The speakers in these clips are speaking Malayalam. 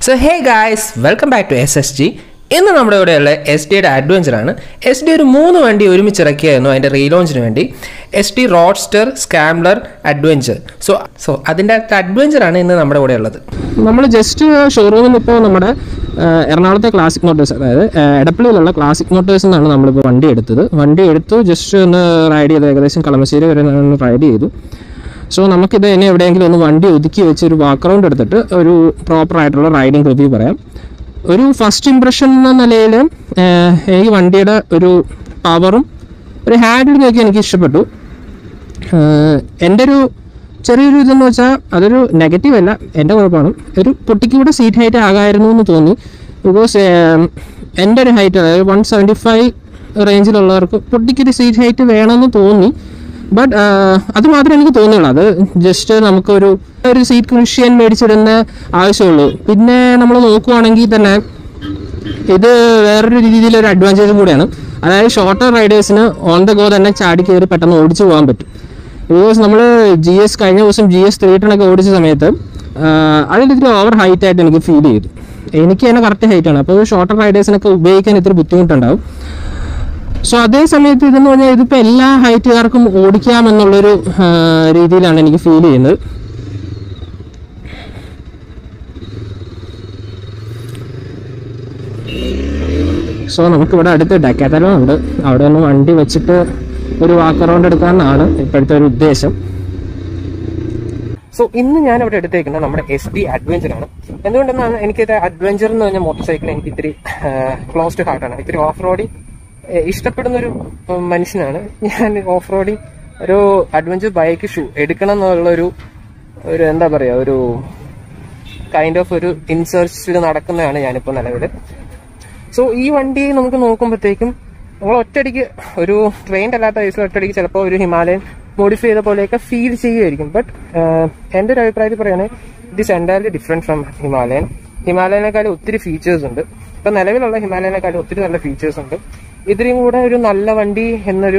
so hey guys welcome back to S S G ഇന്ന് നമ്മുടെ ഇവിടെയുള്ള എസ് ഡിയുടെ അഡ്വഞ്ചർ ആണ് എസ് ഡി ഒരു മൂന്ന് വണ്ടി ഒരുമിച്ച് ഇറക്കിയായിരുന്നു അതിൻ്റെ റീലോഞ്ചിന് വേണ്ടി S D roadster scrambler adventure so so അതിൻ്റെ അഡ്വഞ്ചർ ആണ് ഇന്ന് നമ്മുടെ ഇവിടെ ഉള്ളത് നമ്മൾ ജസ്റ്റ് ഷോറൂമിൽ നിന്ന് ഇപ്പോൾ നമ്മുടെ ആ, എറണാകുളത്തെ ക്ലാസിക് മോട്ടോഴ്സ് അതായത് ആ, എടപ്പള്ളിയിലുള്ള ക്ലാസിക് മോട്ടോഴ്സ് എന്നാണ് നമ്മളിപ്പോൾ വണ്ടി എടുത്തത് വണ്ടി എടുത്തു ജസ്റ്റ് ഒന്ന് റൈഡ് ചെയ്ത് ഏകദേശം കളമശ്ശേരി വരെ ഒന്ന് റൈഡ് ചെയ്തു സോ നമുക്കിത് ഇനി എവിടെയെങ്കിലും ഒന്ന് വണ്ടി ഒതുക്കി വെച്ച് ഒരു വാക്ക് റൗണ്ട് എടുത്തിട്ട് ഒരു പ്രോപ്പർ ആയിട്ടുള്ള റൈഡിങ് റിവ്യൂ പറയാം ഒരു ഫസ്റ്റ് ഇംപ്രഷൻ എന്ന നിലയിൽ ഈ വണ്ടിയുടെ ഒരു പവറും ഒരു ഹാൻഡിലിംഗ് ഒക്കെ എനിക്ക് ഇഷ്ടപ്പെട്ടു ആഹ് എൻ്റെ ഒരു ചെറിയൊരു ഇതെന്ന് വെച്ചാൽ അതൊരു നെഗറ്റീവ് അല്ല എൻ്റെ കുഴപ്പമാണ് ഒരു പൊട്ടിക്കൂടെ സീറ്റ് ഹൈറ്റ് ആകായിരുന്നു എന്ന് തോന്നി ബിക്കോസ് എൻ്റെ ഒരു ഹൈറ്റ് അതായത് വൺ സെവൻറ്റി ഫൈവ് റേഞ്ചിലുള്ളവർക്ക് പൊട്ടിക്കൊരു സീറ്റ് ഹൈറ്റ് വേണമെന്ന് തോന്നി ബട്ട് അത് മാത്രമേ എനിക്ക് തോന്നിയുള്ളൂ അത് ജസ്റ്റ് നമുക്കൊരു ഒരു സീറ്റ് കുഷ്യൻ മേടിച്ചിടുന്ന ആവശ്യമുള്ളൂ പിന്നെ നമ്മൾ നോക്കുവാണെങ്കിൽ തന്നെ ഇത് വേറൊരു രീതിയിൽ ഒരു അഡ്വാൻറ്റേജ് കൂടിയാണ് അതായത് ഷോർട്ടർ റൈഡേഴ്സിന് ഓൺ ദ ഗോ തന്നെ ചാടി കയറി പെട്ടെന്ന് ഓടിച്ചു പോകാൻ പറ്റും ബിക്കോസ് നമ്മൾ ജി എസ് കഴിഞ്ഞ ദിവസം ജി എസ് ത്രീ ടണൊക്കെ ഓടിച്ച സമയത്ത് അതിൽ ഇത്തിരി ഓവർ ഹൈറ്റ് ആയിട്ട് എനിക്ക് ഫീൽ ചെയ്തു എനിക്ക് തന്നെ കറക്റ്റ് ഹൈറ്റ് ആണ് അപ്പോൾ ഷോർട്ടർ റൈഡേഴ്സിനൊക്കെ ഉപയോഗിക്കാൻ ഇത്തിരി ബുദ്ധിമുട്ടുണ്ടാവും സോ അതേ സമയത്ത് ഇതെന്ന് പറഞ്ഞാൽ ഇതിപ്പോൾ എല്ലാ ഹൈറ്റുകാർക്കും ഓടിക്കാമെന്നുള്ളൊരു ആ, രീതിയിലാണ് എനിക്ക് ഫീൽ ചെയ്യുന്നത് സോ നമുക്കിവിടെ അടുത്ത് ഡക്കാത്തലോ ഉണ്ട് അവിടെ ഒന്ന് വണ്ടി വെച്ചിട്ട് ഒരു വാക്ക് അറൗണ്ട് എടുക്കാമെന്നാണ് ഇപ്പോഴത്തെ ഒരു ഉദ്ദേശം സോ ഇന്ന് ഞാൻ ഇവിടെ എടുത്തേക്കുന്നത് നമ്മുടെ എസ് ഡി അഡ്വഞ്ചർ ആണ് എന്തുകൊണ്ടെന്നാണ് എനിക്ക് അഡ്വഞ്ചർ എന്ന് പറഞ്ഞ മോട്ടോർ സൈക്കിൾ എനിക്ക് ഇത്തിരി ക്ലോസ് ടു ഹാർട്ടാണ് ഇത്തിരി ഓഫ് റോഡിങ് ഇഷ്ടപ്പെടുന്ന ഒരു ഉം, മനുഷ്യനാണ് ഞാൻ ഓഫ് റോഡിങ് ഒരു അഡ്വഞ്ചർ ബൈക്ക് ഷൂ എടുക്കണം എന്നുള്ളൊരു ഒരു എന്താ പറയാ ഒരു കൈൻഡ് ഓഫ് ഒരു ഇൻസേർച്ചിൽ നടക്കുന്നതാണ് ഞാനിപ്പോൾ നിലവിൽ സോ ഈ വണ്ടി നമുക്ക് നോക്കുമ്പോഴത്തേക്കും നമ്മൾ ഒറ്റയടിക്ക് ഒരു ട്രെയിൻഡ് അല്ലാത്ത വയസ്സിൽ ഒറ്റയടിക്ക് ചിലപ്പോൾ ഒരു ഹിമാലയൻ മോഡിഫൈ ചെയ്ത പോലെയൊക്കെ ഫീൽ ചെയ്യുമായിരിക്കും ബട്ട് എൻ്റെ ഒരു അഭിപ്രായത്തിൽ പറയുകയാണെങ്കിൽ it is entirely different from Himalayan ഹിമാലയനേക്കാളും ഒത്തിരി ഫീച്ചേഴ്സ് ഉണ്ട് ഇപ്പൊ നിലവിലുള്ള ഹിമാലയനേക്കാളും ഒത്തിരി നല്ല ഫീച്ചേഴ്സ് ഉണ്ട് ഇതിനും കൂടെ ഒരു നല്ല വണ്ടി എന്നൊരു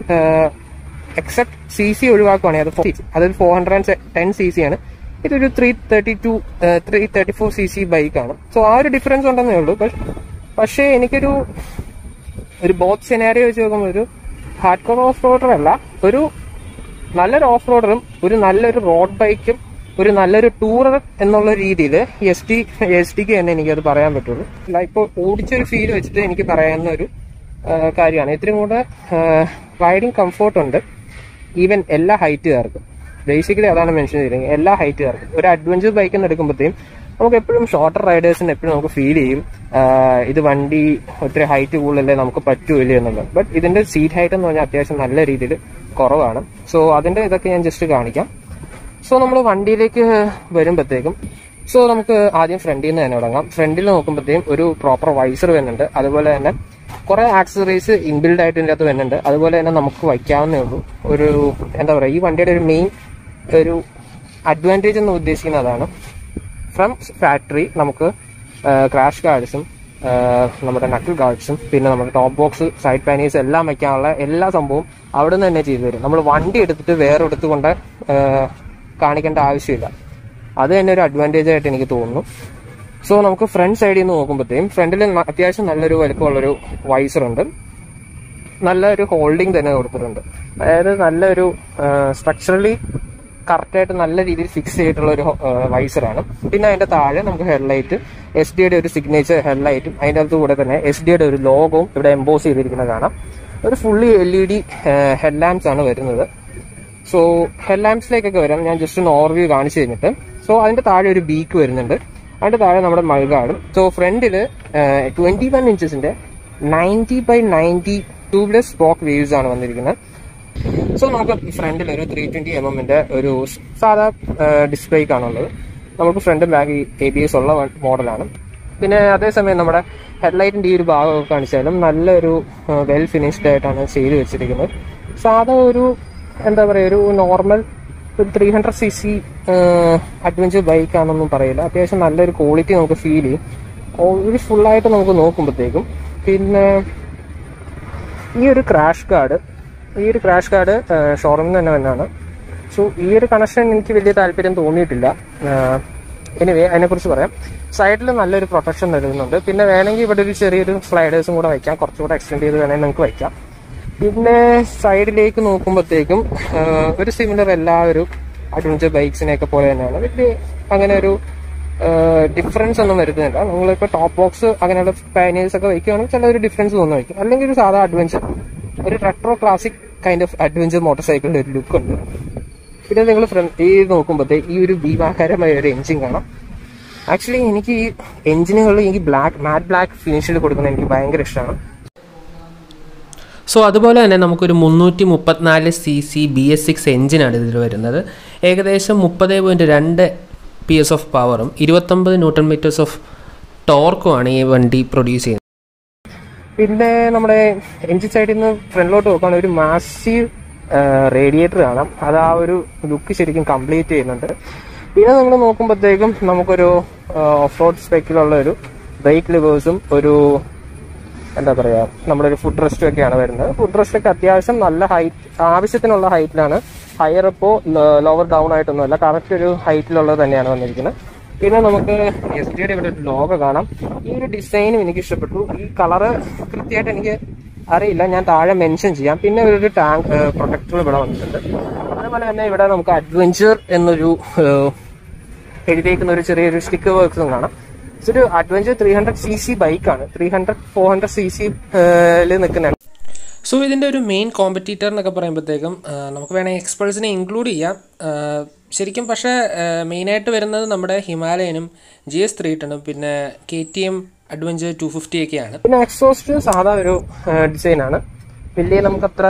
എക്സെപ്റ്റ് സി സി ഒഴിവാക്കുവാണെങ്കിൽ അത് 4 അതൊരു four hundred and ten C C ആണ് ഇതൊരു three thirty two three thirty four C C ബൈക്കാണ് സോ ആ ഒരു ഡിഫറൻസ് ഉണ്ടെന്നേ ഉള്ളൂ ബട്ട് പക്ഷേ എനിക്കൊരു ഒരു ബോത്ത് സിനാരിയോ വെച്ച് നോക്കുമ്പോൾ ഒരു ഹാർഡ് കോർ ഓഫ് റോഡർ അല്ല ഒരു നല്ലൊരു ഓഫ് റോഡറും ഒരു നല്ലൊരു റോഡ് ബൈക്കും ഒരു നല്ലൊരു ടൂറർ എന്നുള്ള രീതിയിൽ എസ് ടി എസ് ടിക്ക് തന്നെ എനിക്കത് പറയാൻ പറ്റുള്ളൂ അല്ല ഇപ്പോൾ ഓടിച്ചൊരു ഫീൽ വെച്ചിട്ട് എനിക്ക് പറയാവുന്ന ഒരു ആ, കാര്യമാണ് ഇത്രയും കൂടെ റൈഡിങ് കംഫോർട്ട് ഉണ്ട് ഈവൻ എല്ലാ ഹൈറ്റുകാർക്കും ബേസിക്കലി അതാണ് മെൻഷൻ ചെയ്തിരിക്കുന്നത് എല്ലാ ഹൈറ്റുകാർക്കും ഒരു അഡ്വഞ്ചർ ബൈക്ക് എന്ന് എടുക്കുമ്പോഴത്തേക്കും നമുക്ക് എപ്പോഴും ഷോർട്ടർ റൈഡേഴ്സിന് എപ്പോഴും നമുക്ക് ഫീൽ ചെയ്യും ആ, ഇത് വണ്ടി ഒത്തിരി ഹൈറ്റ് കൂടുതലല്ലേ നമുക്ക് പറ്റൂല്ലേ എന്നുള്ളത് ബട്ട് ഇതിന്റെ സീറ്റ് ഹൈറ്റ് എന്ന് പറഞ്ഞാൽ അത്യാവശ്യം നല്ല രീതിയിൽ കുറവാണ് സോ അതിന്റെ ഇതൊക്കെ ഞാൻ ജസ്റ്റ് കാണിക്കാം സോ നമ്മൾ വണ്ടിയിലേക്ക് വരുമ്പോഴത്തേക്കും സോ നമുക്ക് ആദ്യം ഫ്രണ്ടിൽ നിന്ന് തന്നെ തുടങ്ങാം ഫ്രണ്ടിൽ നോക്കുമ്പോഴത്തേക്കും ഒരു പ്രോപ്പർ വൈസർ വരുന്നുണ്ട് അതുപോലെ തന്നെ കുറെ ആക്സസറീസ് ഇൻബിൽഡ് ആയിട്ട് ഇതിൻ്റെ അകത്ത് വരുന്നുണ്ട് അതുപോലെ തന്നെ നമുക്ക് വയ്ക്കാവുന്നേ ഉള്ളൂ ഒരു എന്താ പറയുക ഈ വണ്ടിയുടെ ഒരു മെയിൻ ഒരു അഡ്വാൻറ്റേജ് എന്ന് ഉദ്ദേശിക്കുന്നത് അതാണ് ഫ്രം ഫാക്ടറി നമുക്ക് ക്രാഷ് ഗാർഡ്സും നമ്മുടെ നക്കിൾ ഗാർഡ്സും പിന്നെ നമ്മുടെ ടോപ്പ് ബോക്സ് സൈഡ് പാനീസ് എല്ലാം വെക്കാനുള്ള എല്ലാ സംഭവവും അവിടെ നിന്ന് തന്നെ ചെയ്തു തരും നമ്മൾ വണ്ടി എടുത്തിട്ട് വേറെ എടുത്ത് കൊണ്ട് ആ, കാണിക്കേണ്ട ആവശ്യമില്ല അത് തന്നെ ഒരു അഡ്വാൻറ്റേജ് ആയിട്ട് എനിക്ക് തോന്നുന്നു സോ നമുക്ക് ഫ്രണ്ട് സൈഡിൽ നിന്ന് നോക്കുമ്പോഴത്തേക്കും ഫ്രണ്ടിൽ അത്യാവശ്യം നല്ലൊരു വലുപ്പമുള്ളൊരു വൈസർ ഉണ്ട് നല്ലൊരു ഹോൾഡിംഗ് തന്നെ കൊടുത്തിട്ടുണ്ട് അതായത് നല്ലൊരു സ്ട്രക്ചറലി കറക്റ്റായിട്ട് നല്ല രീതിയിൽ ഫിക്സ് ചെയ്തിട്ടുള്ള ഒരു വൈസറാണ് പിന്നെ അതിന്റെ താഴെ നമുക്ക് ഹെഡ്ലൈറ്റ് എസ് ഡിയുടെ ഒരു സിഗ്നേച്ചർ ഹെഡ്ലൈറ്റും അതിൻ്റെ അകത്ത് കൂടെ തന്നെ എസ് ഡിയുടെ ഒരു ലോഗോവും ഇവിടെ എംബോസ് ചെയ്തിരിക്കുന്നത് കാണാം ഒരു fully L E D head lamps ആണ് വരുന്നത് സോ ഹെഡ് ലാംപ്സിലേക്കൊക്കെ വരാം ഞാൻ ജസ്റ്റ് ഒന്ന് ഓവർവ്യൂ കാണിച്ചു കഴിഞ്ഞിട്ട് സോ അതിന്റെ താഴെ ഒരു ബീക്ക് വരുന്നുണ്ട് അതിന്റെ താഴെ നമ്മുടെ മൾഗാർഡും സോ ഫ്രണ്ടിൽ ട്വന്റി വൺ ഇഞ്ചസിന്റെ ninety by ninety tubeless spoke wheels ആണ് വന്നിരിക്കുന്നത് സോ നമുക്ക് ഫ്രണ്ടിൽ ഒരു ത്രീ ട്വന്റി എം എമ്മിന്റെ ഒരു സാധാ ഡിസ്പ്ലേക്ക് ആണുള്ളത് നമുക്ക് ഫ്രണ്ടും ബാക്ക് എ ബി എസ് ഉള്ള മോഡലാണ് പിന്നെ അതേസമയം നമ്മുടെ ഹെഡ്ലൈറ്റിന്റെ ഈ ഒരു ഭാഗമൊക്കെ കാണിച്ചാലും നല്ലൊരു വെൽ ഫിനിഷ്ഡ് ആയിട്ടാണ് ചെയ്ത് വെച്ചിരിക്കുന്നത് സാധാ ഒരു എന്താ പറയുക ഒരു നോർമൽ ഒരു three hundred C C adventure bike ആണെന്നൊന്നും പറയില്ല അത്യാവശ്യം നല്ലൊരു ക്വാളിറ്റി നമുക്ക് ഫീൽ ചെയ്യും ഒരു ഫുള്ളായിട്ട് നമുക്ക് നോക്കുമ്പോഴത്തേക്കും പിന്നെ ഈ ഒരു ക്രാഷ് കാർഡ് ഈ ഒരു ക്രാഷ് കാർഡ് ഷോറൂമിൽ തന്നെ തന്നെയാണ് സോ ഈ ഒരു കണക്ഷൻ എനിക്ക് വലിയ താല്പര്യം തോന്നിയിട്ടില്ല എനിവേ അതിനെക്കുറിച്ച് പറയാം സൈഡിൽ നല്ലൊരു പ്രൊട്ടക്ഷൻ നൽകുന്നുണ്ട് പിന്നെ വേണമെങ്കിൽ ഇവിടെ ഒരു ചെറിയൊരു സ്ലൈഡേഴ്സും കൂടെ വയ്ക്കാം കുറച്ചുകൂടെ എക്സ്റ്റെൻഡ് ചെയ്ത് വേണമെങ്കിൽ നിങ്ങൾക്ക് വയ്ക്കാം പിന്നെ സൈഡിലേക്ക് നോക്കുമ്പോഴത്തേക്കും ഒരു സിമിലർ എല്ലാവരും അഡ്വഞ്ചർ ബൈക്സിനെയൊക്കെ പോലെ തന്നെയാണ് വലിയ അങ്ങനെ ഒരു ഡിഫറൻസ് ഒന്നും വരുന്നില്ല നിങ്ങളിപ്പോൾ ടോപ്പ് ബോക്സ് അങ്ങനെയുള്ള പാനേഴ്സ് ഒക്കെ വയ്ക്കുകയാണെങ്കിൽ ചില ഒരു ഡിഫറൻസ് തോന്നുമായിരിക്കും അല്ലെങ്കിൽ ഒരു സാധാ അഡ്വഞ്ചർ ഒരു retro classic kind of adventure motor സൈക്കിളിന്റെ ഒരു ലുക്ക് ഉണ്ട് പിന്നെ നിങ്ങൾ ഫ്രണ്ട് ഈ നോക്കുമ്പോഴത്തേ ഈ ഒരു ഭീമാകരമായ ഒരു എഞ്ചിൻ കാണാം ആക്ച്വലി എനിക്ക് ഈ എഞ്ചിനുകളിൽ എനിക്ക് ബ്ലാക്ക് മാറ്റ് ബ്ലാക്ക് ഫിനിഷിൽ കൊടുക്കുന്നത് എനിക്ക് ഭയങ്കര ഇഷ്ടമാണ് സോ അതുപോലെ തന്നെ നമുക്കൊരു മുന്നൂറ്റി മുപ്പത്തിനാല് C C B S six എഞ്ചിനാണ് ഇതിൽ വരുന്നത് ഏകദേശം മുപ്പത് പോയിൻറ്റ് രണ്ട് പി എസ് ഓഫ് പവറും ഇരുപത്തൊമ്പത് ന്യൂട്ടൺ മീറ്റേഴ്സ് ഓഫ് ടോർക്കുമാണ് ഈ വണ്ടി പ്രൊഡ്യൂസ് ചെയ്യുന്നത് പിന്നെ നമ്മുടെ എഞ്ചിൻ സൈഡിൽ നിന്ന് ഫ്രണ്ടിലോട്ട് നോക്കുകയാണെങ്കിൽ ഒരു മാസീവ് റേഡിയേറ്റർ കാണാം അത് ആ ഒരു ലുക്ക് ശരിക്കും കംപ്ലീറ്റ് ചെയ്യുന്നുണ്ട് പിന്നെ നമ്മൾ നോക്കുമ്പോഴത്തേക്കും നമുക്കൊരു ഓഫ് റോഡ് സ്പെക്കിലുള്ള ഒരു ബ്രേക്ക് ലിവേഴ്സും ഒരു എന്താ പറയാ നമ്മുടെ ഒരു ഫുഡ് റെസ്റ്റും ഒക്കെയാണ് വരുന്നത് ഫുഡ് റെസ്റ്റ് ഒക്കെ അത്യാവശ്യം നല്ല ഹൈറ്റ് ആവശ്യത്തിനുള്ള ഹൈറ്റിലാണ് ഹയർ അപ്പോ ലോവർ ഡൗൺ ആയിട്ടൊന്നുമല്ല കറക്റ്റ് ഒരു ഹൈറ്റിലുള്ളത് തന്നെയാണ് വന്നിരിക്കുന്നത് പിന്നെ നമുക്ക് എസ് ഡിയുടെ ഇവിടെ ഒരു ലോഗോ കാണാം ഈ ഒരു ഡിസൈനും എനിക്ക് ഇഷ്ടപ്പെട്ടു ഈ കളറ് കൃത്യമായിട്ട് എനിക്ക് അറിയില്ല ഞാൻ താഴെ മെൻഷൻ ചെയ്യാം പിന്നെ ഒരു ടാങ്ക് പ്രൊട്ടക്ടർ ഇവിടെ വന്നിട്ടുണ്ട് അതുപോലെ തന്നെ ഇവിടെ നമുക്ക് അഡ്വഞ്ചർ എന്നൊരു ഏഹ്, എഴുതിയേക്കുന്ന ഒരു ചെറിയൊരു സ്റ്റിക്കർ വർക്ക്സും കാണാം ഇതൊരു adventure three hundred C C ബൈക്കാണ് three hundred four hundred C C നിൽക്കുന്നതാണ് സോ ഇതിൻ്റെ ഒരു മെയിൻ കോമ്പറ്റീറ്റർ എന്നൊക്കെ പറയുമ്പോഴത്തേക്കും ആ, നമുക്ക് വേണമെങ്കിൽ എക്സ്പൾസിനെ ഇൻക്ലൂഡ് ചെയ്യാം ആ, ശരിക്കും പക്ഷേ മെയിനായിട്ട് വരുന്നത് നമ്മുടെ ഹിമാലയനും ജി എസ് ത്രീ ടെണ്ണും പിന്നെ K T M adventure two fifty ഒക്കെയാണ് പിന്നെ എക്സോസ്റ്റ് സാധാ ഒരു ഡിസൈനാണ് വലിയ നമുക്കത്ര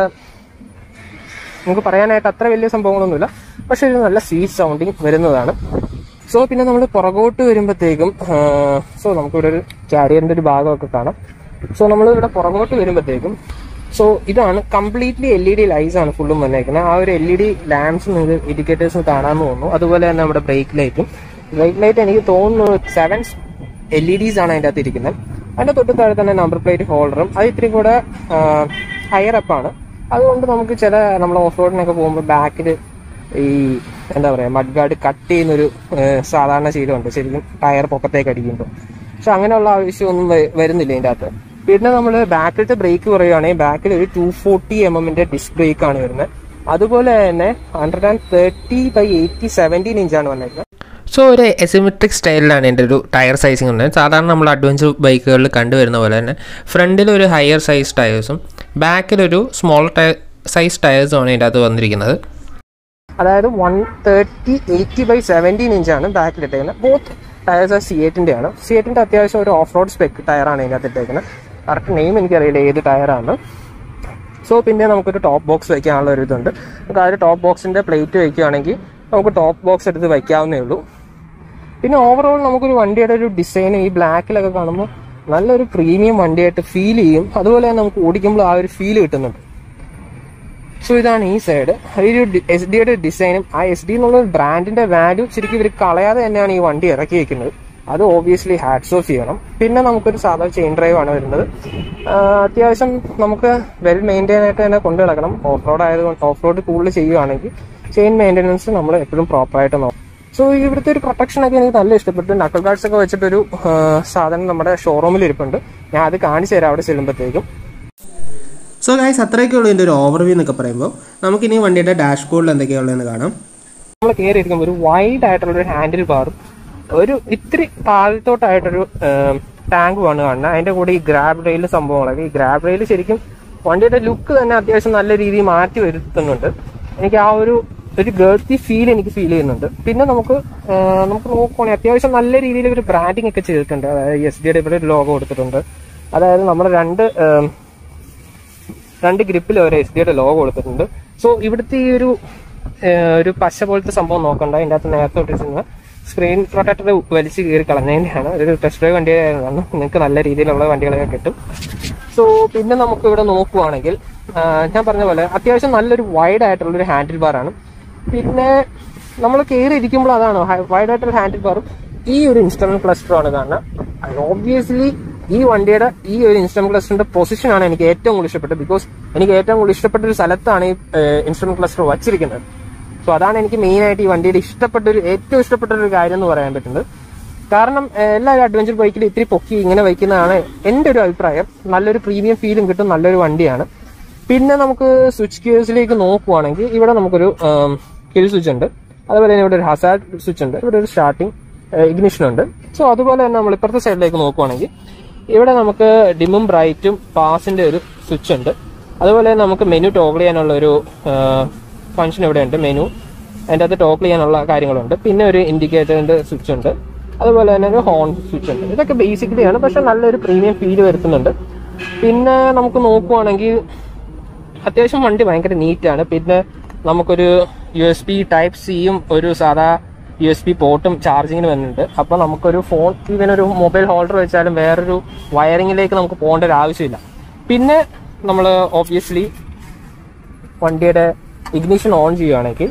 നമുക്ക് പറയാനായിട്ട് അത്ര വലിയ സംഭവങ്ങളൊന്നുമില്ല പക്ഷെ ഒരു നല്ല സ്വീറ്റ് സൗണ്ടിങ് വരുന്നതാണ് സോ പിന്നെ നമ്മൾ പുറകോട്ട് വരുമ്പോഴത്തേക്കും സോ നമുക്കിവിടെ ഒരു കാരിയറിന്റെ ഒരു ഭാഗമൊക്കെ കാണാം സോ നമ്മൾ ഇവിടെ പുറകോട്ട് വരുമ്പോഴത്തേക്കും സോ ഇതാണ് completely L E D lights ആണ് ഫുള്ളും വന്നേക്കുന്നത് ആ ഒരു എൽ ഇ ഡി ലാംപ്സ് നിങ്ങൾക്ക് ഇൻഡിക്കേറ്റേഴ്സ് കാണാമെന്ന് തോന്നുന്നു അതുപോലെ തന്നെ നമ്മുടെ ബ്രേക്ക് ലൈറ്റും ബ്രേക്ക് ലൈറ്റ് എനിക്ക് തോന്നുന്നു സെവൻ എൽ ഇ ഡീസ് ആണ് അതിൻ്റെ അകത്ത് ഇരിക്കുന്നത് അതിന്റെ തൊട്ട് താഴെ തന്നെ നമ്പർ പ്ലേറ്റ് ഹോൾഡറും അത് ഇത്തിരി കൂടെ ഹയർ അപ്പ് ആണ് അതുകൊണ്ട് നമുക്ക് ചില നമ്മൾ ഓഫ് റോഡിനൊക്കെ പോകുമ്പോൾ ബാക്കിൽ ഈ എന്താ പറയാ മഡ് ഗാർഡ് കട്ട് ചെയ്യുന്നൊരു ആ, സാധാരണ ശീലമുണ്ട് ശരിക്കും ടയർ പൊക്കത്തേക്ക് അടിക്കുമ്പോൾ പക്ഷെ അങ്ങനെയുള്ള ആവശ്യമൊന്നും വ- വരുന്നില്ല ഇതിൻ്റെ അകത്ത് പിന്നെ നമ്മൾ ബാക്കിലത്തെ ബ്രേക്ക് പറയുകയാണെങ്കിൽ ബാക്കിൽ ഒരു ടു ഫോർട്ടി എം എമ്മിന്റെ ഡിസ്ക് ബ്രേക്ക് ആണ് വരുന്നത് അതുപോലെ തന്നെ hundred and thirty by eighty seventeen ഇഞ്ചാണ് വന്നിരിക്കുന്നത് സോ ഒരു എസിമെട്രിക് സ്റ്റൈലിലാണ് എൻ്റെ ഒരു ടയർ സൈസിങ് ഉള്ളത് സാധാരണ നമ്മൾ അഡ്വഞ്ചർ ബൈക്കുകളിൽ കണ്ടുവരുന്ന പോലെ തന്നെ ഫ്രണ്ടിൽ ഒരു ഹയർ സൈസ് ടയേഴ്സും ബാക്കിലൊരു സ്മോൾ ടയർ സൈസ് ടയേഴ്സുമാണ് ഇതിൻ്റെ അകത്ത് വന്നിരിക്കുന്നത് അതായത് one thirty eighty by seventeen ഇഞ്ചാണ് ബാക്കിൽ ഇട്ടേക്കുന്നത് ബോത്ത് ടയേഴ്സ് സി എയ്റ്റിന്റെ ആണ് സി എയ്റ്റിന്റെ അത്യാവശ്യം ഒരു ഓഫ് റോഡ് സ്പെക്ക് ടയറാണ് ഇതിനകത്ത് ഇട്ടേക്കുന്നത് കറക്റ്റ് നെയിം എനിക്കറിയില്ല ഏത് ടയറാണ് സോ പിന്നെ നമുക്കൊരു ടോപ്പ് ബോക്സ് വയ്ക്കാനുള്ള ഒരു ഇതുണ്ട് നമുക്ക് ആ ഒരു ടോപ്പ് ബോക്സിന്റെ പ്ലേറ്റ് വയ്ക്കുകയാണെങ്കിൽ നമുക്ക് ടോപ്പ് ബോക്സ് എടുത്ത് വയ്ക്കാവുന്നേ ഉള്ളൂ പിന്നെ ഓവറോൾ നമുക്കൊരു വണ്ടിയുടെ ഒരു ഡിസൈൻ ഈ ബ്ലാക്കിലൊക്കെ കാണുമ്പോൾ നല്ലൊരു പ്രീമിയം വണ്ടിയായിട്ട് ഫീൽ ചെയ്യും അതുപോലെ തന്നെ നമുക്ക് ഓടിക്കുമ്പോൾ ആ ഒരു ഫീൽ കിട്ടുന്നുണ്ട് സോ ഇതാണ് ഈ സൈഡ് ഈ ഒരു എസ് ഡിയുടെ ഡിസൈനും ആ എസ് ഡി എന്നുള്ള ബ്രാൻഡിന്റെ വാല്യൂ ശരിക്കും ഇവർ കളയാതെ തന്നെയാണ് ഈ വണ്ടി ഇറക്കി വെക്കുന്നത് അത് ഓബിയസ്ലി ഹാറ്റ്സ് ഓഫ് ചെയ്യണം പിന്നെ നമുക്കൊരു സാധാ ചെയിൻ ഡ്രൈവ് ആണ് വരുന്നത് ആ, അത്യാവശ്യം നമുക്ക് വെൽ മെയിൻറ്റെയിൻ ആയിട്ട് തന്നെ കൊണ്ടു നടക്കണം ഓഫ് റോഡ് ആയതുകൊണ്ട് ഓഫ് റോഡ് കൂടുതൽ ചെയ്യുകയാണെങ്കിൽ ചെയിൻ മെയിൻ്റെനൻസ് നമ്മൾ എപ്പോഴും പ്രോപ്പറായിട്ട് നോക്കണം സോ ഇവിടുത്തെ ഒരു പ്രൊട്ടക്ഷൻ ഒക്കെ എനിക്ക് നല്ല ഇഷ്ടപ്പെട്ടു നക്കൽ ഗാർഡ്സ് ഒക്കെ വെച്ചിട്ടൊരു ആ, സാധനം നമ്മുടെ ഷോറൂമിൽ ഇരിപ്പുണ്ട് ഞാൻ അത് കാണിച്ചു തരാം അവിടെ ചെല്ലുമ്പോഴത്തേക്കും സോ ഗൈസ് അത്രയൊക്കെ ഉള്ളൂ ഇതിൻ്റെ ഒരു ഓവർവ്യൂ എന്നൊക്കെ പറയുമ്പോൾ നമുക്കിനി വണ്ടിയുടെ ഡാഷ്ബോർഡിൽ എന്തൊക്കെയുള്ളതെന്ന് കാണാം നമ്മൾ കയറി ഇരിക്കുമ്പോൾ ഒരു വൈഡ് ആയിട്ടുള്ള ഒരു ഹാൻഡിൽ ബാറും ഒരു ഇത്തിരി താഴത്തോട്ടായിട്ടൊരു ടാങ്കുമാണ് കാണുന്നത് അതിന്റെ കൂടെ ഈ ഗ്രാബ് റെയിൽ സംഭവങ്ങളൊക്കെ ഈ ഗ്രാബ് റെയിൽ ശരിക്കും വണ്ടിയുടെ ലുക്ക് തന്നെ അത്യാവശ്യം നല്ല രീതിയിൽ മാറ്റി വരുത്തുന്നുണ്ട് എനിക്ക് ആ ഒരു ഒരു ഗേർത്തി ഫീൽ എനിക്ക് ഫീൽ ചെയ്യുന്നുണ്ട് പിന്നെ നമുക്ക് ആ, നമുക്ക് നോക്കുവാണെങ്കിൽ അത്യാവശ്യം നല്ല രീതിയിൽ ഒരു ബ്രാൻഡിങ് ഒക്കെ ചെയ്തിട്ടുണ്ട് അതായത് എസ് ഡിയുടെ ഇവിടെ ഒരു ലോഗോ കൊടുത്തിട്ടുണ്ട് അതായത് നമ്മുടെ രണ്ട് ആ, രണ്ട് ഗ്രിപ്പിൽ ഒരു എസ് ഡിയുടെ ലോഗോ കൊടുത്തിട്ടുണ്ട് സോ ഇവിടുത്തെ ഈ ഒരു ഏഹ്, ഒരു പശ പോലത്തെ സംഭവം നോക്കണ്ട അതിൻ്റെ അകത്ത് നേരത്തെ ഇട്ടിരുന്ന സ്ക്രീൻ പ്രൊട്ടക്ടർ വലിച്ചു കയറി കളഞ്ഞതിൻ്റെയാണ് ഒരു ടെസ്റ്റ് ഡ്രൈവ് വണ്ടി ആയതുകൊണ്ട് നിങ്ങൾക്ക് നല്ല രീതിയിലുള്ള വണ്ടികളൊക്കെ കിട്ടും സോ പിന്നെ നമുക്ക് ഇവിടെ നോക്കുവാണെങ്കിൽ ആഹ്, ഞാൻ പറഞ്ഞ പോലെ അത്യാവശ്യം നല്ലൊരു വൈഡ് ആയിട്ടുള്ള ഒരു ഹാൻഡിൽ ബാറാണ് പിന്നെ നമ്മൾ കയറി ഇരിക്കുമ്പോൾ അതാണ് വൈഡ് ആയിട്ടുള്ള ഹാൻഡിൽ ബാറും ഈ ഒരു ഇൻസ്ട്രുമെന്റ് ക്ലസ്റ്ററുമാണ് കാണുന്നത് ഓബ്വിയസ്ലി ഈ വണ്ടിയുടെ ഈ ഒരു ഇൻസ്ട്രുമെന്റ് ക്ലസ്റ്ററിന്റെ പൊസിഷൻ ആണ് എനിക്ക് ഏറ്റവും കൂടുതൽ ഇഷ്ടപ്പെട്ടത് ബിക്കോസ് എനിക്ക് ഏറ്റവും കൂടുതൽ ഇഷ്ടപ്പെട്ട ഒരു സ്ഥലത്താണ് ഈ ഇൻസ്ട്രുമെന്റ് ക്ലസ്റ്റർ വച്ചിരിക്കുന്നത് സോ അതാണ് എനിക്ക് മെയിൻ ആയിട്ട് ഈ വണ്ടിയുടെ ഇഷ്ടപ്പെട്ട ഒരു ഏറ്റവും ഇഷ്ടപ്പെട്ട ഒരു കാര്യം എന്ന് പറയാൻ പറ്റുന്നത് കാരണം ഏഹ്, എല്ലാവരും അഡ്വഞ്ചർ ബൈക്കിൽ ഇത്തിരി പൊക്കി ഇങ്ങനെ വയ്ക്കുന്നതാണ് എൻ്റെ ഒരു അഭിപ്രായം നല്ലൊരു പ്രീമിയം ഫീലും കിട്ടും നല്ലൊരു വണ്ടിയാണ് പിന്നെ നമുക്ക് സ്വിച്ച് ഗിയേഴ്സിലേക്ക് നോക്കുവാണെങ്കിൽ ഇവിടെ നമുക്കൊരു കിൽ സ്വിച്ച് ഉണ്ട് അതുപോലെ തന്നെ ഇവിടെ ഒരു ഹസാർഡ് സ്വിച്ച് ഉണ്ട് ഇവിടെ ഒരു സ്റ്റാർട്ടിംഗ് ഇഗ്നിഷൻ ഉണ്ട് സോ അതുപോലെ തന്നെ നമ്മൾ ഇപ്പുറത്തെ സൈഡിലേക്ക് നോക്കുവാണെങ്കിൽ ഇവിടെ നമുക്ക് ഡിമും ബ്രൈറ്റും പാസിന്റെ ഒരു സ്വിച്ച് ഉണ്ട് അതുപോലെ തന്നെ നമുക്ക് മെനു ടോഗിൾ ചെയ്യാനുള്ള ഒരു ഫംഗ്ഷൻ ഇവിടെ ഉണ്ട് മെനു അതിൻ്റെ അകത്ത് ടോക്കിൾ ചെയ്യാനുള്ള കാര്യങ്ങളുണ്ട് പിന്നെ ഒരു ഇൻഡിക്കേറ്ററിന്റെ സ്വിച്ച് ഉണ്ട് അതുപോലെ തന്നെ ഒരു ഹോൺ സ്വിച്ച് ഉണ്ട് ഇതൊക്കെ ബേസിക്കലി ആണ് പക്ഷെ നല്ലൊരു പ്രീമിയം ഫീൽ വരുത്തുന്നുണ്ട് പിന്നെ നമുക്ക് നോക്കുവാണെങ്കിൽ അത്യാവശ്യം വണ്ടി ഭയങ്കര നീറ്റാണ് പിന്നെ നമുക്കൊരു യു എസ് ബി ടൈപ്പ് സിയും ഒരു സാധാ യു എസ് ബി പോർട്ടും ചാർജിങ്ങിന് വരുന്നുണ്ട് അപ്പോൾ നമുക്കൊരു ഫോൺ ഈവൻ ഒരു മൊബൈൽ ഹോൾഡർ വെച്ചാലും വേറൊരു വയറിങ്ങിലേക്ക് നമുക്ക് പോകേണ്ട ഒരു ആവശ്യമില്ല പിന്നെ നമ്മൾ ഓബ്വിയസ്ലി വണ്ടിയുടെ ഇഗ്നിഷൻ ഓൺ ചെയ്യുകയാണെങ്കിൽ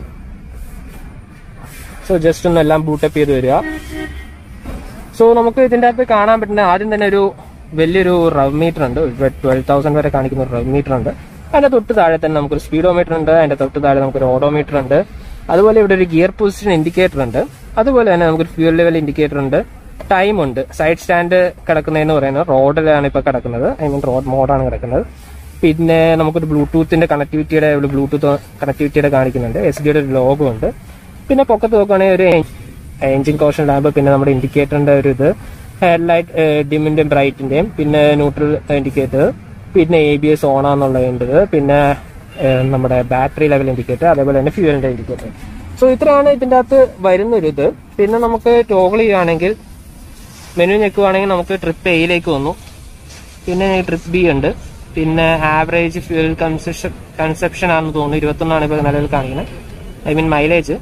സോ ജസ്റ്റ് ഒന്ന് എല്ലാം ബൂട്ടപ്പ് ചെയ്ത് വരിക സോ നമുക്ക് ഇതിൻ്റെ അകത്ത് കാണാൻ പറ്റുന്ന ആദ്യം തന്നെ ഒരു വലിയൊരു റവ് മീറ്റർ ഉണ്ട് ട്വൽവ് തൗസൻഡ് വരെ കാണിക്കുന്ന ഒരു റവ് മീറ്റർ ഉണ്ട് അതിന്റെ തൊട്ട് താഴെ തന്നെ നമുക്കൊരു സ്പീഡോമീറ്റർ ഉണ്ട് അതിന്റെ തൊട്ട് താഴെ നമുക്കൊരു ഓഡോമീറ്റർ ഉണ്ട് അതുപോലെ ഇവിടെ ഒരു ഗിയർ പൊസിഷൻ ഇൻഡിക്കേറ്റർ ഉണ്ട് അതുപോലെ തന്നെ നമുക്കൊരു ഫ്യൂൽ ലെവൽ ഇൻഡിക്കേറ്റർ ഉണ്ട് ടൈം ഉണ്ട് സൈഡ് സ്റ്റാൻഡ് കിടക്കുന്നതെന്ന് പറയുന്നത് റോഡിലാണ് ഇപ്പൊ കിടക്കുന്നത് ഐ മീൻ റോഡ് മോഡാണ് കിടക്കുന്നത് പിന്നെ നമുക്കൊരു ബ്ലൂടൂത്തിന്റെ കണക്ടിവിറ്റിയുടെ ഒരു ബ്ലൂടൂത്ത് കണക്ടിവിറ്റിയുടെ കാണിക്കുന്നുണ്ട് എസ് ഡിയുടെ ഒരു ലോഗോ ഉണ്ട് പിന്നെ പൊക്കത്ത് നോക്കുകയാണെങ്കിൽ ഒരു എഞ്ചിൻ കോഷൻ ലാമ്പ് പിന്നെ നമ്മുടെ ഇൻഡിക്കേറ്ററിന്റെ ഒരു ഇത് ഹെഡ്ലൈറ്റ് ഡിമിന്റെയും ബ്രൈറ്റിന്റെയും പിന്നെ ന്യൂട്രൽ ഇൻഡിക്കേറ്റർ പിന്നെ എ ബി എസ് ഓണാന്നുള്ളതിൻ്റെ പിന്നെ ഏഹ്, നമ്മുടെ ബാറ്ററി ലെവൽ ഇൻഡിക്കേറ്റർ അതേപോലെ തന്നെ ഫ്യൂവലിന്റെ ഇൻഡിക്കേറ്റർ സോ ഇത്രയാണ് ഇതിന്റെ അകത്ത് വരുന്ന ഒരു ഇത് പിന്നെ നമുക്ക് ടോഗിൾ ചെയ്യുകയാണെങ്കിൽ മെനു ഞെക്കുവാണെങ്കിൽ നമുക്ക് ട്രിപ്പ് എയിലേക്ക് വന്നു പിന്നെ ട്രിപ്പ് ബി ഉണ്ട് പിന്നെ ആവറേജ് ഫ്യൂൽ കൺസെപ്ഷൻ കൺസെപ്ഷൻ ആണെന്ന് തോന്നുന്നു ഇരുപത്തൊന്നാണ് ഇപ്പോൾ നിലവിൽ കാണിക്കുന്നത് I mean mileage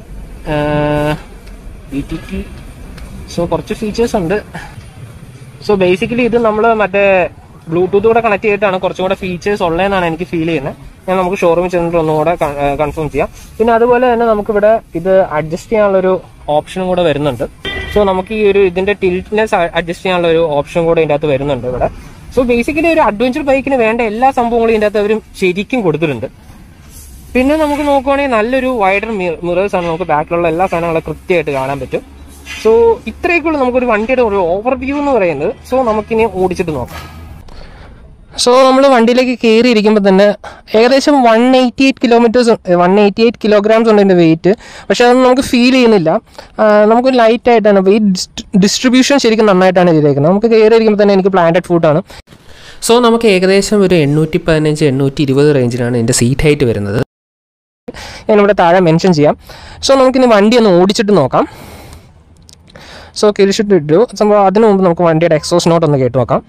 E T so കുറച്ച് ഫീച്ചേഴ്സ് ഉണ്ട് സോ ബേസിക്കലി ഇത് നമ്മൾ മറ്റേ ബ്ലൂടൂത്ത് കൂടെ കണക്ട് ചെയ്തിട്ടാണ് കുറച്ചും കൂടെ ഫീച്ചേഴ്സ് ഉള്ളതെന്നാണ് എനിക്ക് ഫീൽ ചെയ്യുന്നത് ഞാൻ നമുക്ക് ഷോറൂമിൽ ചെന്നിട്ട് ഒന്നും കൂടെ കൺഫേം ചെയ്യാം പിന്നെ അതുപോലെ തന്നെ നമുക്കിവിടെ ഇത് അഡ്ജസ്റ്റ് ചെയ്യാനുള്ള ഒരു ഓപ്ഷനും കൂടെ വരുന്നുണ്ട് സോ നമുക്ക് ഈ ഒരു ഇതിന്റെ ടിൽറ്റ്നെസ് അഡ്ജസ്റ്റ് ചെയ്യാനുള്ള ഒരു ഓപ്ഷൻ കൂടെ ഇതിന്റെ അകത്ത് വരുന്നുണ്ട് ഇവിടെ സോ ബേസിക്കലി ഒരു അഡ്വഞ്ചർ ബൈക്കിന് വേണ്ട എല്ലാ സംഭവങ്ങളും ഇതിന്റെ അകത്ത് അവരും ശരിക്കും കൊടുത്തിട്ടുണ്ട് പിന്നെ നമുക്ക് നോക്കുവാണെങ്കിൽ നല്ലൊരു വൈഡർ മിറേഴ്സ് ആണ് നമുക്ക് ബാക്കിലുള്ള എല്ലാ സാധനങ്ങളും കൃത്യമായിട്ട് കാണാൻ പറ്റും സോ ഇത്രയൊക്കെയുള്ളൂ നമുക്കൊരു വണ്ടിയുടെ ഒരു ഓവർവ്യൂ എന്ന് പറയുന്നത് സോ നമുക്കിനി ഓടിച്ചിട്ട് നോക്കാം സോ നമ്മൾ വണ്ടിയിലേക്ക് കയറി ഇരിക്കുമ്പോൾ തന്നെ ഏകദേശം one eighty eight kilometres one eighty eight kilograms ഉണ്ട് എൻ്റെ വെയിറ്റ് പക്ഷെ അതൊന്നും നമുക്ക് ഫീൽ ചെയ്യുന്നില്ല ആ, നമുക്ക് ലൈറ്റ് ആയിട്ടാണ് വെയിറ്റ് ഡിസ്ട്രിബ്യൂഷൻ ശരിക്കും നന്നായിട്ടാണ് ചെയ്തേക്കുന്നത് നമുക്ക് കയറി ഇരിക്കുമ്പോൾ തന്നെ എനിക്ക് പ്ലാന്റഡ് ഫുഡാണ് സോ നമുക്ക് ഏകദേശം ഒരു എണ്ണൂറ്റി പതിനഞ്ച് എണ്ണൂറ്റി ഇരുപത് റേഞ്ചിലാണ് ഇതിൻ്റെ സീറ്റ് ഹൈറ്റ് വരുന്നത് ഞാനിവിടെ താഴെ മെൻഷൻ ചെയ്യാം സോ നമുക്കിനി വണ്ടി ഒന്ന് ഓടിച്ചിട്ട് നോക്കാം സോ കിരിച്ചിട്ട് ഇട്ടു സംഭവം അതിനു മുമ്പ് നമുക്ക് വണ്ടിയുടെ എക്സോസ് നോട്ട് ഒന്ന് കേട്ട് നോക്കാം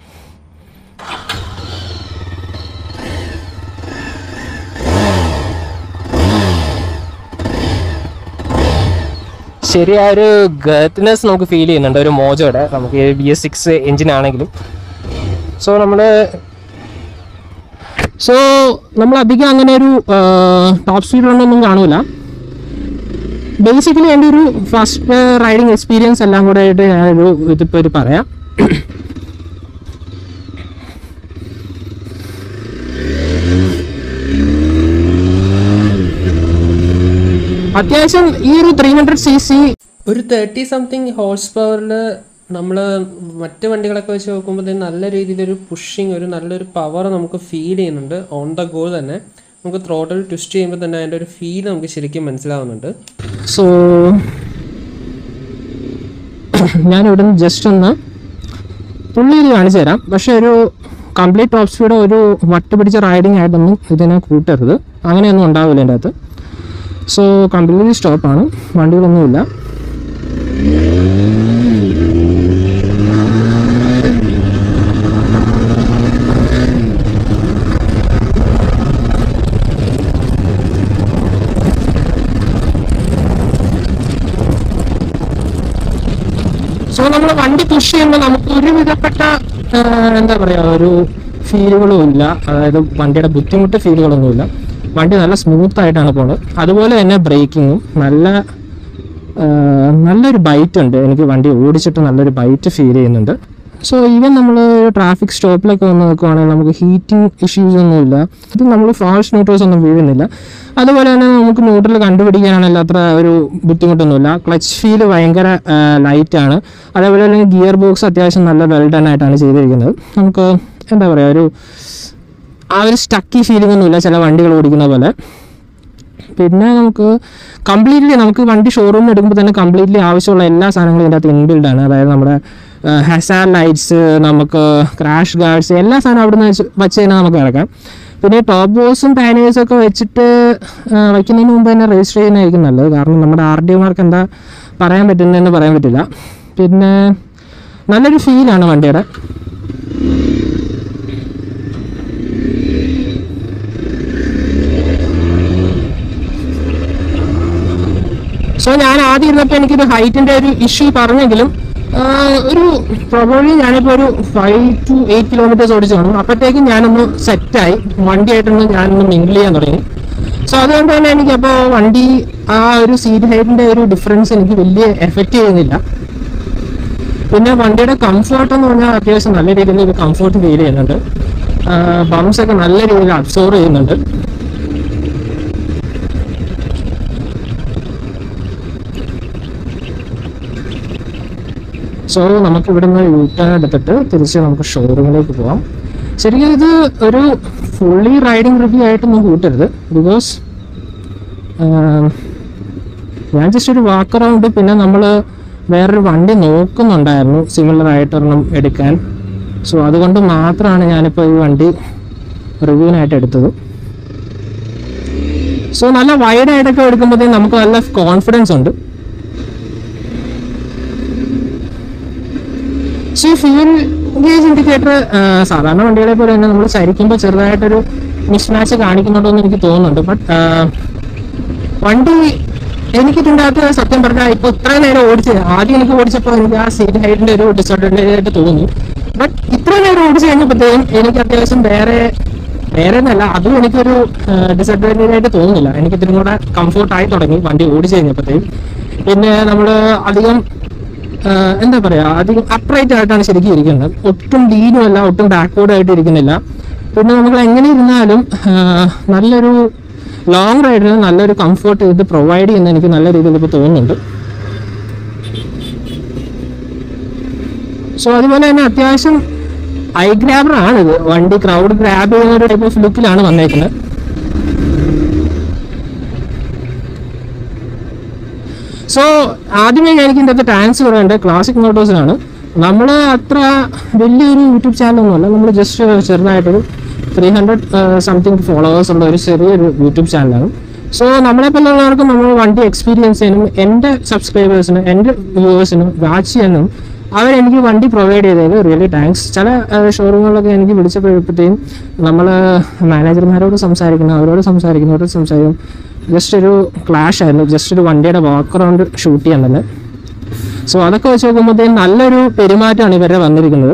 ശരിയായൊരു ഗത്ത്നെസ് നമുക്ക് ഫീൽ ചെയ്യുന്നുണ്ട് ഒരു മോജോയുടെ നമുക്ക് ബി എസ് സിക്സ് എഞ്ചിനാണെങ്കിലും സോ നമ്മൾ സോ നമ്മൾ അധികം അങ്ങനെ ഒരു ടോപ്പ് സ്പീഡ് റണ്ണൊന്നും കാണൂല ബേസിക്കലി എൻ്റെ ഒരു ഫസ്റ്റ് റൈഡിങ് എക്സ്പീരിയൻസ് എല്ലാം കൂടെ ആയിട്ട് ഞാനൊരു ഇതിപ്പോൾ ഒരു പറയാം അത്യാവശ്യം ഈ ഒരു ത്രീ ഹൺഡ്രഡ് സി സി ഒരു തേർട്ടി സംതിങ് ഹോഴ്സ് പവറിൽ നമ്മൾ മറ്റ് വണ്ടികളൊക്കെ വെച്ച് നോക്കുമ്പോൾ തന്നെ നല്ല രീതിയിലൊരു പുഷിങ് ഒരു നല്ലൊരു പവർ നമുക്ക് ഫീൽ ചെയ്യുന്നുണ്ട് ഓൺ ദ ഗോ തന്നെ നമുക്ക് ത്രോട്ടൽ ട്വിസ്റ്റ് ചെയ്യുമ്പോൾ തന്നെ അതിൻ്റെ ഒരു ഫീൽ നമുക്ക് ശരിക്കും മനസ്സിലാവുന്നുണ്ട് സോ ഞാൻ ഇവിടെ നിന്ന് ജസ്റ്റ് ഒന്ന് പുള്ളി ഇത് കാണിച്ചു തരാം പക്ഷേ ഒരു കംപ്ലീറ്റ് ടോപ്പ് സ്പീഡ് ഒരു വട്ട് പിടിച്ച റൈഡിങ് ആയിട്ടൊന്നും ഇതിനെ കൂട്ടരുത് അങ്ങനെയൊന്നും ഉണ്ടാവില്ല എൻ്റെ അകത്ത് സോ കംപ്ലീറ്റ്ലി സ്റ്റോപ്പാണ് വണ്ടികളൊന്നുമില്ല സോ നമ്മൾ വണ്ടി പുഷ് ചെയ്യുമ്പോൾ നമുക്ക് ഒരു വിധപ്പെട്ട ആ, എന്താ പറയാ ഒരു ഫീലുകളും ഇല്ല അതായത് വണ്ടിയുടെ ബുദ്ധിമുട്ട് ഫീലുകളൊന്നുമില്ല വണ്ടി നല്ല സ്മൂത്ത് ആയിട്ടാണ് പോണത് അതുപോലെ തന്നെ ബ്രേക്കിങ്ങും നല്ല ആ, നല്ലൊരു ബൈറ്റ് ഉണ്ട് എനിക്ക് വണ്ടി ഓടിച്ചിട്ട് നല്ലൊരു ബൈറ്റ് ഫീൽ ചെയ്യുന്നുണ്ട് സോ ഈവൻ നമ്മൾ ട്രാഫിക് സ്റ്റോപ്പിലൊക്കെ വന്ന് നോക്കുവാണെങ്കിൽ നമുക്ക് ഹീറ്റിംഗ് ഇഷ്യൂസ് ഒന്നുമില്ല ഇത് നമ്മൾ ഫാൾസ് ന്യൂട്രൽസ് ഒന്നും വീഴുന്നില്ല അതുപോലെ തന്നെ നമുക്ക് ന്യൂട്രൽ കണ്ടുപിടിക്കാനാണെങ്കിൽ അത്ര ഒരു ബുദ്ധിമുട്ടൊന്നുമില്ല ക്ലച്ച് ഫീൽ ഭയങ്കര ലൈറ്റാണ് അതേപോലെ തന്നെ ഗിയർ ബോക്സ് അത്യാവശ്യം നല്ല വെൽ ഡൺ ആയിട്ടാണ് ചെയ്തിരിക്കുന്നത് നമുക്ക് എന്താ പറയുക ഒരു ആ ഒരു സ്റ്റക്കി ഫീലിംഗ് ഒന്നുമില്ല ചില വണ്ടികൾ ഓടിക്കുന്ന പോലെ പിന്നെ നമുക്ക് കംപ്ലീറ്റ്ലി നമുക്ക് വണ്ടി ഷോറൂമിൽ എടുക്കുമ്പോൾ തന്നെ കംപ്ലീറ്റ്ലി ആവശ്യമുള്ള എല്ലാ സാധനങ്ങളും ഇതിൻ്റെ അകത്ത് ഇൻബിൽഡ് ആണ് അതായത് നമ്മുടെ ഹസാർ ലൈറ്റ്സ് നമുക്ക് ക്രാഷ് ഗാർഡ്സ് എല്ലാ സാധനവും അവിടെ നിന്ന് വെച്ച് കഴിഞ്ഞാൽ നമുക്ക് ഇറക്കാം പിന്നെ ടോപ്പ് ബോസും പാനേഴ്സും ഒക്കെ വെച്ചിട്ട് ആ, വയ്ക്കുന്നതിന് മുമ്പ് തന്നെ രജിസ്റ്റർ ചെയ്യുന്നതായിരിക്കും നല്ലത് കാരണം നമ്മുടെ ആർ ഡി മാർക്ക് എന്താ പറയാൻ പറ്റുന്നതെന്ന് പറയാൻ പറ്റില്ല പിന്നെ നല്ലൊരു ഫീലാണ് വണ്ടിയുടെ സോ ഞാൻ ആദ്യം ഇരുന്നപ്പോൾ എനിക്കൊരു ഹൈറ്റിന്റെ ഒരു ഇഷ്യൂ പറഞ്ഞെങ്കിലും ആ, ഒരു പ്രോബബ്ലി ഞാനിപ്പോൾ ഒരു ഫൈവ് ടു എയ്റ്റ് കിലോമീറ്റേഴ്സ് ഓടിച്ചു കാണും അപ്പോഴത്തേക്കും ഞാനൊന്ന് സെറ്റായി വണ്ടിയായിട്ടൊന്ന് ഞാനൊന്ന് മിങ്കിൾ ചെയ്യാൻ തുടങ്ങി സോ അതുകൊണ്ട് തന്നെ എനിക്കപ്പോൾ വണ്ടി ആ ഒരു സീറ്റ് ഹൈറ്റിന്റെ ഒരു ഡിഫറൻസ് എനിക്ക് വലിയ എഫക്റ്റ് ചെയ്യുന്നില്ല പിന്നെ വണ്ടിയുടെ കംഫർട്ട് എന്ന് പറഞ്ഞാൽ അത്യാവശ്യം നല്ല രീതിയിൽ ഒരു കംഫർട്ട് ഫീൽ ചെയ്യുന്നുണ്ട് ബംസ് ഒക്കെ നല്ല രീതിയിൽ അബ്സോർവ് ചെയ്യുന്നുണ്ട് സോ നമുക്ക് ഇവിടുന്ന് യൂട്ടേൺ എടുത്തിട്ട് തിരിച്ച് നമുക്ക് ഷോറൂമിലേക്ക് പോവാം ശരിക്കും ഇത് ഒരു ഫുള്ളി റൈഡിങ് റിവ്യൂ ആയിട്ടൊന്നും കൂട്ടരുത് ബിക്കോസ് ഞാൻ ജസ്റ്റ് ഒരു വാക്ക് അറൗണ്ട് പിന്നെ നമ്മൾ വേറൊരു വണ്ടി നോക്കുന്നുണ്ടായിരുന്നു സിമിലർ ആയിട്ടൊരെണ്ണം എടുക്കാൻ സോ അതുകൊണ്ട് മാത്രമാണ് ഞാനിപ്പോൾ ഈ വണ്ടി റിവ്യൂവിനായിട്ട് എടുത്തത് സോ നല്ല വൈഡ് ആയിട്ടൊക്കെ എടുക്കുമ്പോഴത്തേക്കും നമുക്ക് നല്ല കോൺഫിഡൻസ് ഉണ്ട് സോ ഫ്യൂൽ ഗേജ് ഇൻഡിക്കേറ്റർ സാധാരണ വണ്ടികളെ പോലെ തന്നെ നമ്മൾ ചരിക്കുമ്പോൾ ചെറുതായിട്ടൊരു മിസ്മാച്ച് കാണിക്കുന്നുണ്ടോ എന്ന് എനിക്ക് തോന്നുന്നുണ്ട് ബട്ട് വണ്ടി എനിക്ക് ഇതിൻ്റെ അകത്ത് സത്യം പറഞ്ഞാൽ ഇപ്പൊ ഇത്ര നേരം ഓടിച്ച് ആദ്യം എനിക്ക് ഓടിച്ചപ്പോൾ എനിക്ക് ആ സീറ്റ് ഹൈറ്റിന്റെ ഒരു ഡിസഡ്വാൻറ്റേജ് ആയിട്ട് തോന്നി ബട്ട് ഇത്ര നേരം ഓടിച്ച് കഴിഞ്ഞപ്പോഴത്തേക്കും എനിക്ക് അത്യാവശ്യം വേറെ വേറെ എന്നല്ല അതും എനിക്കൊരു ഡിസഡ്വാൻറ്റേജ് ആയിട്ട് തോന്നുന്നില്ല എനിക്ക് ഇതിനും കൂടെ കംഫോർട്ട് ആയി തുടങ്ങി വണ്ടി ഓടിച്ച് കഴിഞ്ഞപ്പോഴത്തേക്കും പിന്നെ നമ്മൾ അധികം ആഹ് എന്താ പറയാ അധികം അപ്രൈറ്റ് ആയിട്ടാണ് ശരിക്കും ഇരിക്കുന്നത് ഒട്ടും ലീനും അല്ല ഒട്ടും ബാക്ക്വേർഡ് ആയിട്ട് ഇരിക്കുന്നില്ല പിന്നെ നമ്മൾ എങ്ങനെ ഇരുന്നാലും ആഹ് നല്ലൊരു ലോങ് റൈഡിന് നല്ലൊരു കംഫർട്ട് ഇത് പ്രൊവൈഡ് ചെയ്യുന്ന എനിക്ക് നല്ല രീതിയിൽ ഇപ്പോൾ തോന്നുന്നുണ്ട് സോ അതുപോലെ തന്നെ അത്യാവശ്യം ഐ ഗ്രാബർ ആണിത് വണ്ടി ക്രൗഡ് ഗ്രാബ് ചെയ്യുന്ന ഒരു ടൈപ്പ് ഓഫ് ലുക്കിലാണ് വന്നേക്കുന്നത് സോ ആദ്യമേ ഞാൻ എനിക്ക് ഇതിൻ്റെ ട്രാൻസ്ഫർ ചെയ്യേണ്ടത് ക്ലാസിക് മോട്ടോഴ്സിനാണ് നമ്മൾ അത്ര വലിയൊരു യൂട്യൂബ് ചാനലൊന്നുമല്ല നമ്മൾ ജസ്റ്റ് ചെറുതായിട്ടൊരു ത്രീ ഹൺഡ്രഡ് സംതിങ് ഫോളോവേഴ്സ് ഉള്ള ഒരു ചെറിയൊരു യൂട്യൂബ് ചാനലാണ് സോ നമ്മളെ പോലുള്ളവർക്ക് നമ്മൾ വണ്ടി എക്സ്പീരിയൻസ് ചെയ്യാനും എൻ്റെ സബ്സ്ക്രൈബേഴ്സിന് എൻ്റെ വ്യൂവേഴ്സിനും വാച്ച് ചെയ്യാനും അവരെനിക്ക് വണ്ടി പ്രൊവൈഡ് ചെയ്തത് റിയലി താങ്ക്സ് ചില ഷോറൂമുകളിലൊക്കെ എനിക്ക് വിളിച്ചപ്പോഴത്തേക്കും നമ്മൾ മാനേജർമാരോട് സംസാരിക്കണം അവരോട് സംസാരിക്കുന്നു അവരോട് സംസാരിക്കും ജസ്റ്റ് ഒരു ക്ലാഷ് ആയിരുന്നു ജസ്റ്റ് ഒരു വണ്ടിയുടെ വാക്ക് അറൗണ്ട് ഷൂട്ട് ചെയ്യാൻ തന്നെ സോ അതൊക്കെ വെച്ച് നോക്കുമ്പോഴത്തേക്കും നല്ലൊരു പെരുമാറ്റമാണ് ഇവരെ വന്നിരിക്കുന്നത്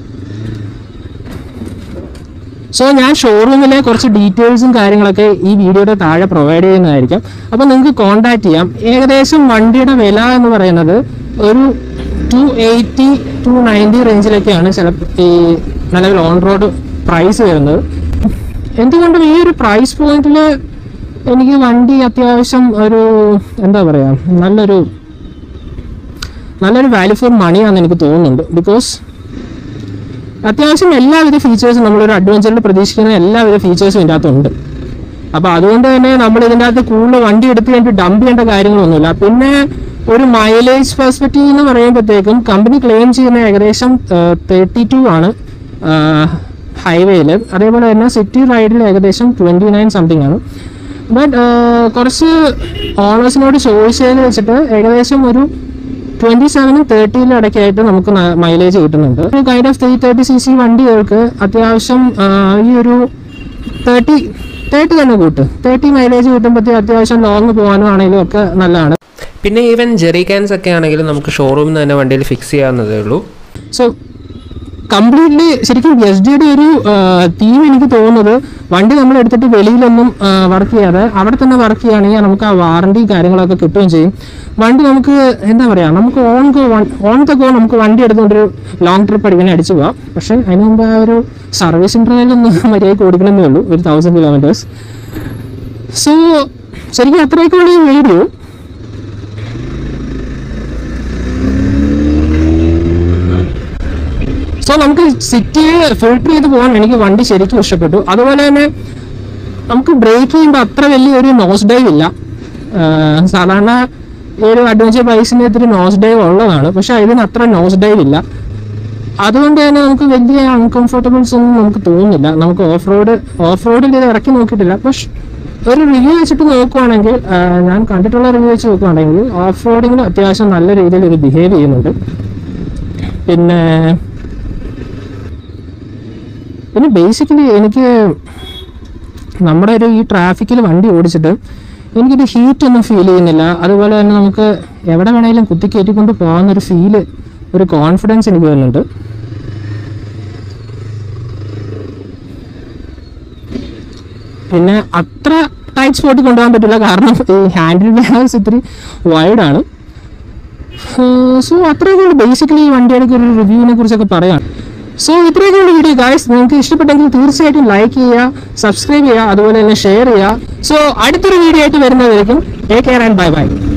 സോ ഞാൻ ഷോറൂമിലെ കുറച്ച് ഡീറ്റെയിൽസും കാര്യങ്ങളൊക്കെ ഈ വീഡിയോയുടെ താഴെ പ്രൊവൈഡ് ചെയ്യുന്നതായിരിക്കും അപ്പോൾ നിങ്ങൾക്ക് കോൺടാക്ട് ചെയ്യാം ഏകദേശം വണ്ടിയുടെ വില എന്ന് പറയുന്നത് ഒരു ടു എയ്റ്റി ടു നയൻറ്റി റേഞ്ചിലൊക്കെയാണ് ചില ഈ നിലവിൽ ഓൺ റോഡ് പ്രൈസ് വരുന്നത് എന്തുകൊണ്ടും ഈ ഒരു പ്രൈസ് പോയിന്റിൽ എനിക്ക് വണ്ടി അത്യാവശ്യം ഒരു എന്താ പറയുക നല്ലൊരു നല്ലൊരു വാല്യൂ ഫോർ മണിയാണെന്ന് എനിക്ക് തോന്നുന്നുണ്ട് ബിക്കോസ് അത്യാവശ്യം എല്ലാവിധ ഫീച്ചേഴ്സും നമ്മളൊരു അഡ്വഞ്ചറിൽ പ്രതീക്ഷിക്കുന്ന എല്ലാവിധ ഫീച്ചേഴ്സും ഇതിൻ്റെ അകത്തുണ്ട് അപ്പോൾ അതുകൊണ്ട് തന്നെ നമ്മൾ ഇതിൻ്റെ അകത്ത് കൂടുതൽ വണ്ടി എടുത്ത് കഴിഞ്ഞിട്ട് ഡംപ് ചെയ്യേണ്ട കാര്യങ്ങളൊന്നുമില്ല പിന്നെ ഒരു മൈലേജ് പെർസ്പെക്റ്റീവ് എന്ന് പറയുമ്പോഴത്തേക്കും കമ്പനി ക്ലെയിം ചെയ്യുന്ന ഏകദേശം തേർട്ടി ടു ആണ് ഹൈവേയിൽ അതേപോലെ തന്നെ സിറ്റി റൈഡിൽ ഏകദേശം ട്വൻറ്റി നയൻ സംതിങ് ആണ് ബട്ട് കുറച്ച് ഓണേഴ്സിനോട് ചോയ്സ് ചെയ്ത് വെച്ചിട്ട് ഏകദേശം ഒരു ട്വന്റി സെവനും തേർട്ടിയിലും ഇടയ്ക്കായിട്ട് നമുക്ക് മൈലേജ് കിട്ടുന്നുണ്ട് ഒരു kind of three thirty C C വണ്ടികൾക്ക് അത്യാവശ്യം ആ, ഈ ഒരു തേർട്ടി തേർട്ടി തന്നെ കൂട്ട് തേർട്ടി മൈലേജ് കിട്ടുമ്പോഴത്തേക്ക് അത്യാവശ്യം ലോങ് പോകാനും ആണെങ്കിലും ഒക്കെ നല്ലതാണ് പിന്നെ ഈവൻ ജെറി ക്യാൻസ് ഒക്കെ ആണെങ്കിലും നമുക്ക് ഷോറൂമിൽ നിന്ന് തന്നെ വണ്ടിയിൽ ഫിക്സ് ചെയ്യാവുന്നതേ ഉള്ളൂ സോ കംപ്ലീറ്റ്ലി ശരിക്കും എസ് ഡിയുടെ ഒരു തീം എനിക്ക് തോന്നുന്നത് വണ്ടി നമ്മൾ എടുത്തിട്ട് വെളിയിലൊന്നും വർക്ക് ചെയ്യാതെ അവിടെ തന്നെ വർക്ക് ചെയ്യുകയാണെങ്കിൽ നമുക്ക് ആ വാറണ്ടി കാര്യങ്ങളൊക്കെ കിട്ടുകയും ചെയ്യും വണ്ടി നമുക്ക് എന്താ പറയാ നമുക്ക് on go on the go നമുക്ക് വണ്ടി എടുത്തുകൊണ്ടൊരു ലോങ് ട്രിപ്പ് അടിക്കാൻ അടിച്ചു പോവാം പക്ഷെ അതിന് മുമ്പ് ആ ഒരു സർവീസ് ഇന്റർവെല്ലൊന്ന് മര്യാദയ്ക്ക് ഓടിക്കണമെന്നേ ഉള്ളൂ ഒരു തൗസൻഡ് കിലോമീറ്റേഴ്സ് സോ ശരിക്കും അത്രയൊക്കെയുള്ള ഈ വീഡിയോ സോ നമുക്ക് സിറ്റിയെ ഫിൽട്ടർ ചെയ്ത് പോകാൻ എനിക്ക് വണ്ടി ശരിക്കും ഇഷ്ടപ്പെട്ടു അതുപോലെ തന്നെ നമുക്ക് ബ്രേക്ക് ചെയ്യുമ്പോൾ അത്ര വലിയൊരു നോസ് ഡൈവ് ഇല്ല ആഹ് സാധാരണ ഈ ഒരു അഡ്വഞ്ചർ ബൈക്സിന് ഇത്തിരി നോസ് ഡൈവ് ഉള്ളതാണ് പക്ഷെ ഇതിന് അത്ര നോസ് ഡൈവ് ഇല്ല അതുകൊണ്ട് തന്നെ നമുക്ക് വലിയ അൺകംഫർട്ടബിൾസ് ഒന്നും നമുക്ക് തോന്നുന്നില്ല നമുക്ക് ഓഫ് റോഡ് ഓഫ് റോഡിൽ ഇത് ഇറക്കി നോക്കിയിട്ടില്ല പക്ഷെ ഒരു റിവ്യൂ വെച്ചിട്ട് നോക്കുവാണെങ്കിൽ ആഹ് ഞാൻ കണ്ടിട്ടുള്ള റിവ്യൂ വെച്ച് നോക്കുവാണെങ്കിൽ ഓഫ് റോഡിങ്ങിന് അത്യാവശ്യം നല്ല രീതിയിൽ ഇത് ബിഹേവ് ചെയ്യുന്നുണ്ട് പിന്നെ പിന്നെ ബേസിക്കലി എനിക്ക് നമ്മുടെ ഒരു ഈ ട്രാഫിക്കിൽ വണ്ടി ഓടിച്ചിട്ട് എനിക്കൊരു ഹീറ്റ് ഒന്നും ഫീൽ ചെയ്യുന്നില്ല അതുപോലെ തന്നെ നമുക്ക് എവിടെ വേണേലും കുത്തി കയറ്റിക്കൊണ്ട് പോകുന്ന ഒരു ഫീല് ഒരു കോൺഫിഡൻസ് എനിക്ക് വരുന്നുണ്ട് പിന്നെ അത്ര ടൈറ്റ് സ്പോട്ടിൽ കൊണ്ടുപോകാൻ പറ്റില്ല കാരണം ഈ ഹാൻഡിൽ ബാലൻസ് ഇത്തിരി വൈഡാണ് സോ അത്രയൊക്കെ ബേസിക്കലി ഈ വണ്ടിയുടെ ഒരു റിവ്യൂവിനെ കുറിച്ചൊക്കെ പറയാം സോ ഇത്രയൊക്കെയുള്ള വീഡിയോ ഗായ്സ് നിങ്ങൾക്ക് ഇഷ്ടപ്പെട്ടെങ്കിൽ തീർച്ചയായിട്ടും ലൈക്ക് ചെയ്യുക സബ്സ്ക്രൈബ് ചെയ്യുക അതുപോലെ തന്നെ ഷെയർ ചെയ്യുക സോ അടുത്തൊരു വീഡിയോ ആയിട്ട് വരുന്നതായിരിക്കും take care and bye by